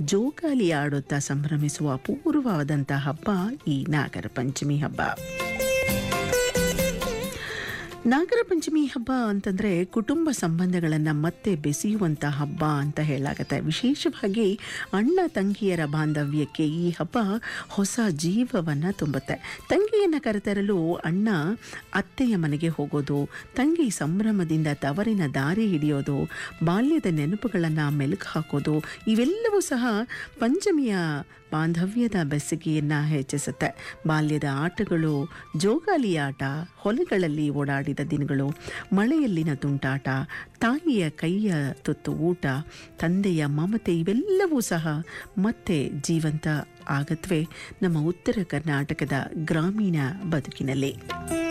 ಜೋಕಾಲಿ ಆಡುತ್ತಾ ಸಂಭ್ರಮಿಸುವ ಅಪೂರ್ವವಾದಂಥ ಹಬ್ಬ ಈ ನಾಗರ ಪಂಚಮಿ ಹಬ್ಬ ನಾಗರ ಪಂಚಮಿ ಹಬ್ಬ ಅಂತಂದರೆ ಕುಟುಂಬ ಸಂಬಂಧಗಳನ್ನು ಮತ್ತೆ ಬೆಸೆಯುವಂಥ ಹಬ್ಬ ಅಂತ ಹೇಳಾಗತ್ತೆ ವಿಶೇಷವಾಗಿ ಅಣ್ಣ ತಂಗಿಯರ ಬಾಂಧವ್ಯಕ್ಕೆ ಈ ಹಬ್ಬ ಹೊಸ ಜೀವವನ್ನು ತುಂಬುತ್ತೆ ತಂಗಿಯನ್ನು ಕರೆತರಲು ಅಣ್ಣ ಅತ್ತೆಯ ಮನೆಗೆ ಹೋಗೋದು ತಂಗಿ ಸಂಭ್ರಮದಿಂದ ತವರಿನ ದಾರಿ ಹಿಡಿಯೋದು ಬಾಲ್ಯದ ನೆನಪುಗಳನ್ನು ಮೆಲುಕು ಹಾಕೋದು ಇವೆಲ್ಲವೂ ಸಹ ಪಂಚಮಿಯ ಬಾಂಧವ್ಯದ ಬೆಸುಗೆಯನ್ನು ಹೆಚ್ಚಿಸುತ್ತೆ ಬಾಲ್ಯದ ಆಟಗಳು ಜೋಗಾಲಿ ಆಟ ಹೊಲಗಳಲ್ಲಿ ಓಡಾಡಿದ ದಿನಗಳು ಮಳೆಯಲ್ಲಿನ ತುಂಟಾಟ ತಾಯಿಯ ಕೈಯ ತುತ್ತು ಊಟ ತಂದೆಯ ಮಮತೆ ಇವೆಲ್ಲವೂ ಸಹ ಮತ್ತೆ ಜೀವಂತ ಆಗತ್ವೆ ನಮ್ಮ ಉತ್ತರ ಕರ್ನಾಟಕದ ಗ್ರಾಮೀಣ ಬದುಕಿನಲ್ಲಿ